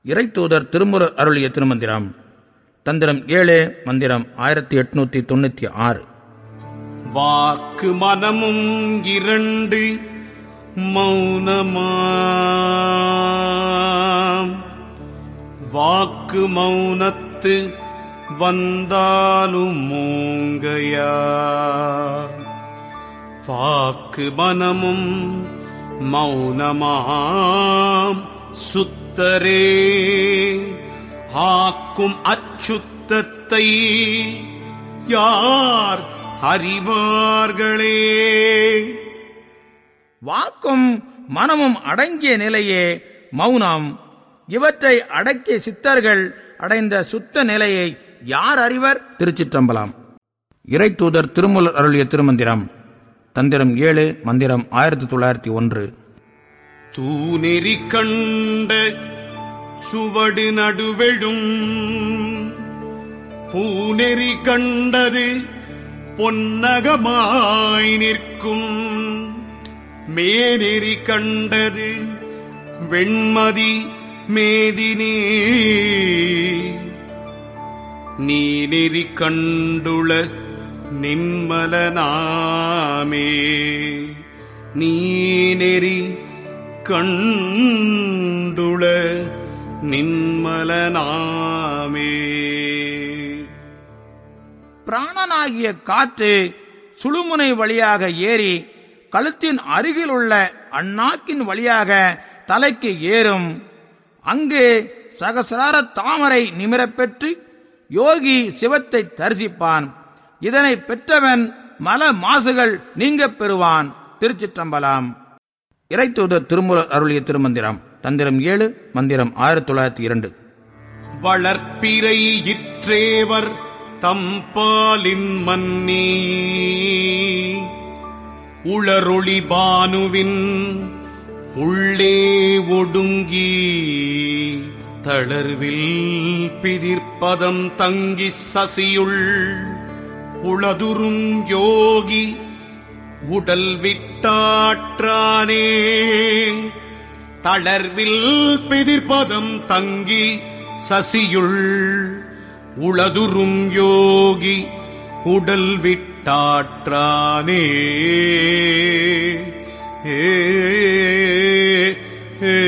இறைத்தூதர் திருமுற அருளிய திருமந்திரம் தந்திரம் ஏழு மந்திரம் ஆயிரத்தி எட்நூத்தி தொண்ணூத்தி ஆறு வாக்கு மனமும் இரண்டு மௌனமாம் வாக்கு மௌனத்து வந்தாலும் மூங்கையா வாக்கு மனமும் மௌனமாம் சுத்தரே ஆக்கும் அச்சுத்தத்தை யார் அறிவார்களே வாக்கும் மனமும் அடங்கிய நிலையே மௌனம் இவற்றை அடக்கிய சித்தர்கள் அடைந்த சுத்த நிலையை யார் அறிவர் திருச்சிற்றம்பலம் இறைத்தூதர் திருமுலர் அருளிய திருமந்திரம் தந்திரம் ஏழு மந்திரம் ஆயிரத்தி தொள்ளாயிரத்தி ஒன்று தூநெறி கண்ட சுவடு நடுவெழும் பூநெறி கண்டது பொன்னகமாய் நிற்கும் மேநெறி கண்டது வெண்மதி மேதினே நீ நெறி கண்டுள நின்மலனாமே நீ நெறி கண்டுள நின்மலனாமே பிராணனாகிய காற்று சுழுமுனை வழியாக ஏறி கழுத்தின் அருகில் உள்ள அந்நாக்கின் வழியாக தலைக்கு ஏறும் அங்கு சகசிரார தாமரை நிமிரப் பெற்று யோகி சிவத்தை தரிசிப்பான் இதனை பெற்றவன் மல மாசுகள் நீங்கப் பெறுவான் திருச்சிற்றம்பலம் இறைத்தூதர் திருமுற அருளிய திருமந்திரம் தந்திரம் ஏழு மந்திரம் ஆயிரத்தி தொள்ளாயிரத்தி இரண்டு வளர்ப்பிறை இற்றேவர் தம்பாலின் மன்னி உளரொளி பானுவின் உள்ளே ஒடுங்கி தளர்வில் பிதிர்ப்பதம் தங்கி சசியுள் உளதுரும் யோகி உடல் விட்டாற்றானே தளர்வில் பிதிர்பதம் தங்கி சசியுள் உளதுரும் யோகி உடல் விட்டாற்றானே ஏ, ஏ,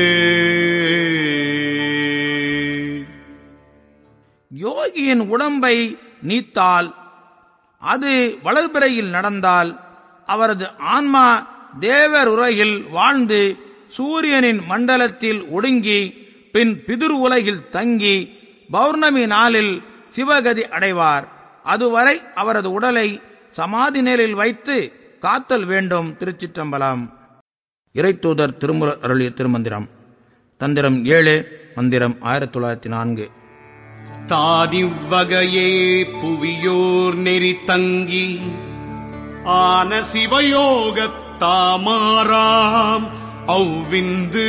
ஏ. யோகியின் உடம்பை நீத்தால் அது வளர்பிறையில் நடந்தால் அவரது ஆன்மா தேவர் உலகில் வாழ்ந்து சூரியனின் மண்டலத்தில் ஒடுங்கி பின் பிதுர் உலகில் தங்கி பௌர்ணமி நாளில் சிவகதி அடைவார் அதுவரை அவரது உடலை சமாதி நிலையில் வைத்து காத்தல் வேண்டும் திருச்சிற்றம்பலம் இறைத்தூதர் திருமுற அருளிய திருமந்திரம் தந்திரம் ஏழு மந்திரம் ஆயிரத்தி தொள்ளாயிரத்தி நான்கு தானிவ்வகையே புவியோர் நெறி தங்கி ஆன சிவயோகத் தாமாராம் அவ்விந்து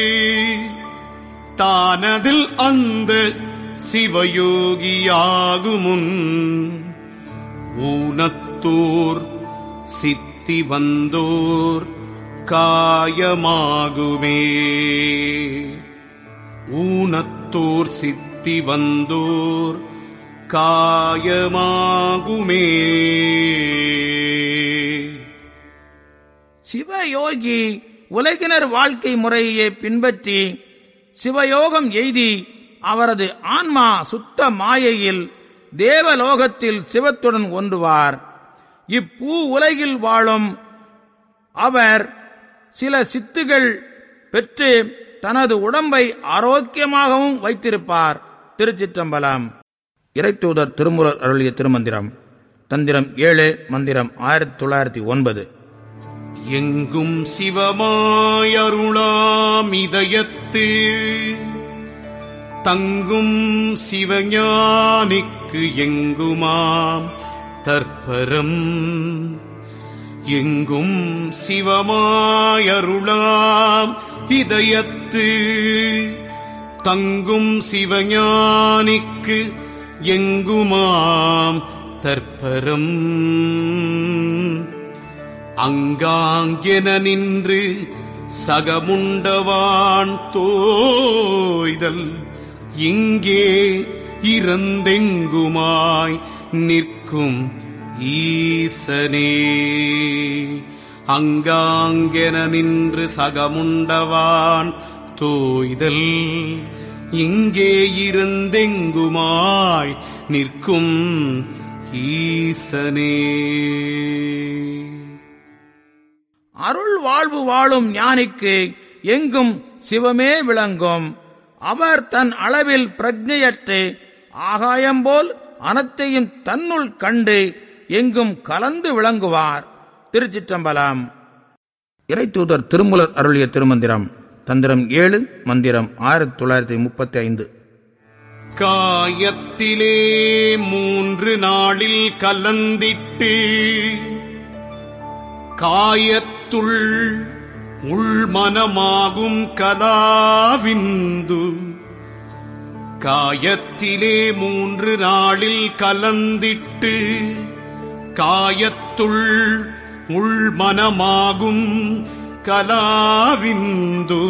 தானதில் அந்த சிவயோகியாகுமுன் ஊனத்தோர் சித்தி வந்தோர் காயமாகுமே ஊனத்தோர் சித்தி வந்தோர் காயமாகுமே சிவயோகி உலகினர் வாழ்க்கை முறையை பின்பற்றி சிவயோகம் எய்தி அவரது ஆன்மா சுத்த மாயையில் தேவலோகத்தில் சிவத்துடன் ஒன்றுவார் இப்பூ உலகில் வாழும் அவர் சில சித்துகள் பெற்று தனது உடம்பை ஆரோக்கியமாகவும் வைத்திருப்பார் திருச்சிற்றம்பலம் இறைத்தூதர் திருமுறர் அருளிய திருமந்திரம் தந்திரம் ஏழு மந்திரம் ஆயிரத்தி தொள்ளாயிரத்தி ஒன்பது எங்கும் சிவமாயருளாம் இதயத்து தங்கும் சிவஞானிக்கு எங்குமாம் தற்பரம் எங்கும் சிவமாயருளாம் இதயத்து தங்கும் சிவஞானிக்கு எங்குமாம் தற்பரம் அங்காங்கென நின்று சகமுண்டவான் தோய்தல் இங்கே இறந்தெங்குமாய் நிற்கும் ஈசனே அங்காங்கென நின்று சகமுண்டவான் தோய்தல் இங்கே இருந்தெங்குமாய் நிற்கும் ஈசனே அருள் வாழ்வு வாழும் ஞானிக்கு எங்கும் சிவமே விளங்கும் அவர் தன் அளவில் பிரஜையற்று ஆகாயம் போல் அனைத்தையும் தன்னுள் கண்டு எங்கும் கலந்து விளங்குவார் திருச்சிற்றம்பலம் இறைத்தூதர் திருமுலர் அருளிய திருமந்திரம் தந்திரம் ஏழு மந்திரம் ஆயிரத்தி தொள்ளாயிரத்தி முப்பத்தி ஐந்து காயத்திலே மூன்று நாளில் கலந்திட்டு காயத்துள் உள்மனமாகும் கலாவிந்து காயத்திலே மூன்று நாளில் கலந்திட்டு காயத்துள் உள்மனமாகும் கலாவிந்து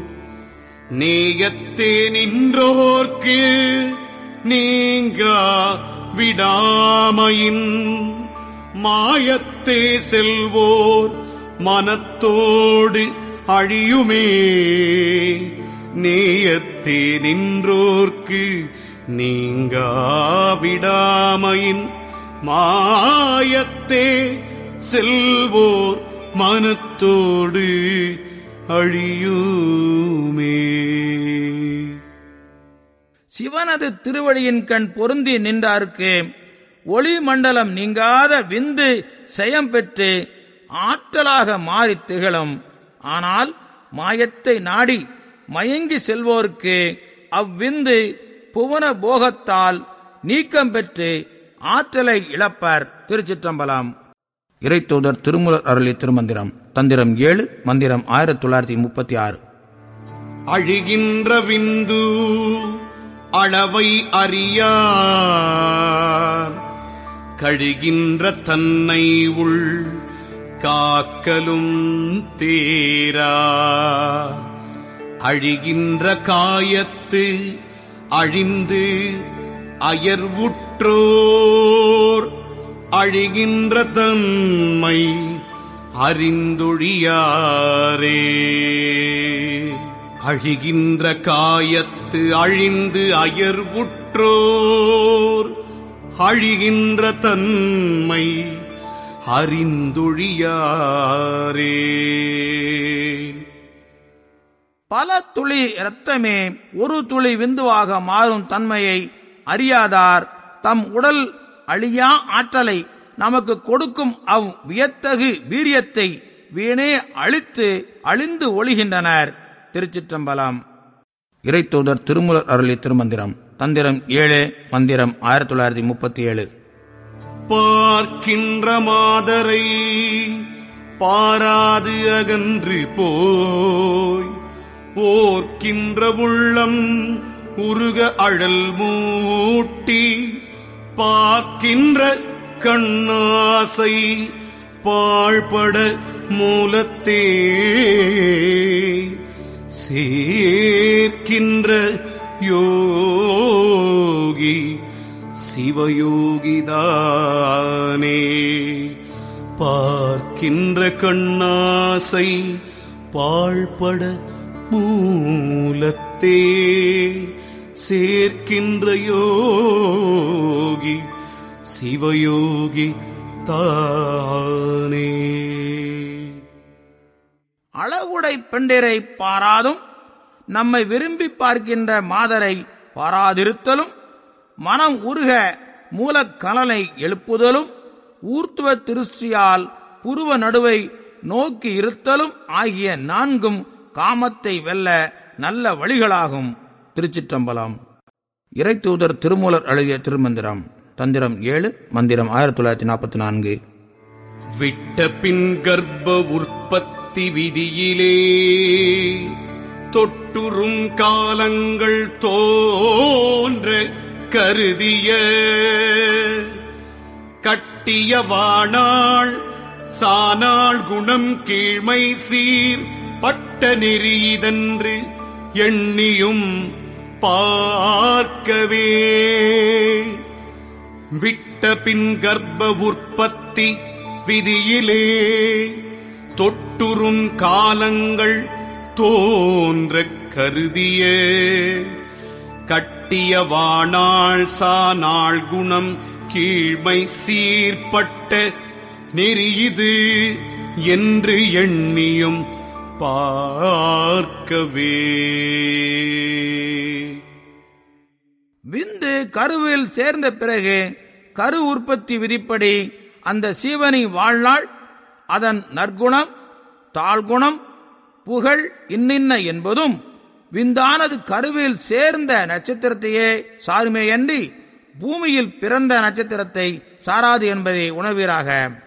நேயத்தே நின்றோர்க்கு நீங்க விடாமையின் மாயத்தே செல்வோர் மனத்தோடு அழியுமே நேயத்தே நின்றோர்க்கு நீங்க விடாமையின் மாயத்தே செல்வோர் மனத்தோடு அழியுமே சிவனது திருவடியின் கண் பொருந்தி நின்றார்க்கு ஒளி மண்டலம் நீங்காத விந்து செயம் பெற்று ஆற்றலாக மாறித் திகழும் ஆனால் மாயத்தை நாடி மயங்கி செல்வோருக்கு அவ்விந்து புவன போகத்தால் நீக்கம் பெற்று ஆற்றலை இழப்பர் திருச்சிற்றம்பலம் இறைத்தூதர் திருமுலர் அருளி திருமந்திரம் தந்திரம் ஏழு மந்திரம் ஆயிரத்தி தொள்ளாயிரத்தி முப்பத்தி ஆறு அழிகின்ற விந்து அளவை அறியார் கழிகின்ற தன்னை உள் காக்கலும் தேரா அழிகின்ற காயத்து அழிந்து அயர்வுற்றோர் அழிகின்ற தன்மை அறிந்தொழியாரே அழிகின்ற காயத்து அழிந்து அயர்வுற்றோர் அழிகின்ற தன்மை அறிந்தொழியாரே பல துளி இரத்தமே ஒரு துளி விந்துவாக மாறும் தன்மையை அறியாதார் தம் உடல் அழியா ஆற்றலை நமக்கு கொடுக்கும் அவ் வியத்தகு வீரியத்தை வீணே அழித்து அழிந்து ஒளிகின்றனர் திருச்சிற்றம்பலம் இறைத்தூதர் திருமுலர் அருளி திருமந்திரம் தந்திரம் ஏழு மந்திரம் ஆயிரத்தி தொள்ளாயிரத்தி முப்பத்தி ஏழு பார்க்கின்ற மாதரை பாராது அகன்று போய் ஓர்க்கின்ற உள்ளம் உருக அழல் மூட்டி பார்க்கின்ற கண்ணாசை பாழ்பட மூலத்தே சேர்க்கின்ற யோகி சிவயோகிதானே பார்க்கின்ற கண்ணாசை பாழ்பட மூலத்தே சேர்க்கின்ற யோகி சிவயோகி தானே அளவுடை பெண்டிரை பாராதும் நம்மை விரும்பி பார்க்கின்ற மாதரை பாராதிருத்தலும் மனம் உருக மூலக்கலனை எழுப்புதலும் ஊர்த்துவ திருஷ்டியால் புருவ நடுவை நோக்கி இருத்தலும் ஆகிய நான்கும் காமத்தை வெல்ல நல்ல வழிகளாகும் திருச்சிற்றம்பலம் இறைத்தூதர் திருமூலர் அழகிய திருமந்திரம் தந்திரம் ஏழு மந்திரம் ஆயிரத்தி தொள்ளாயிரத்தி நாற்பத்தி நான்கு விட்ட பின் கர்ப்ப உற்பத்தி விதியிலே தொட்டுறும் காலங்கள் தோன்ற கருதிய கட்டிய வாணாள் சானாள் குணம் கீழ்மை சீர் பட்ட நெறியதன்று எண்ணியும் பார்க்கவே விட்ட பின் கர்ப்ப உற்பத்தி விதியிலே தொட்டுறும் காலங்கள் தோன்றக் கருதிய கட்டிய வாணாள் சாநாள் குணம் கீழ்மை சீர்பட்ட நெறியிது என்று எண்ணியும் பார்க்கவே விந்து கருவில் சேர்ந்த பிறகு கரு உற்பத்தி விதிப்படி அந்த சீவனி வாழ்நாள் அதன் நற்குணம் தாழ்குணம் புகழ் இன்னின்ன என்பதும் விந்தானது கருவில் சேர்ந்த நட்சத்திரத்தையே சாருமேயன்றி பூமியில் பிறந்த நட்சத்திரத்தை சாராது என்பதை உணர்வீராக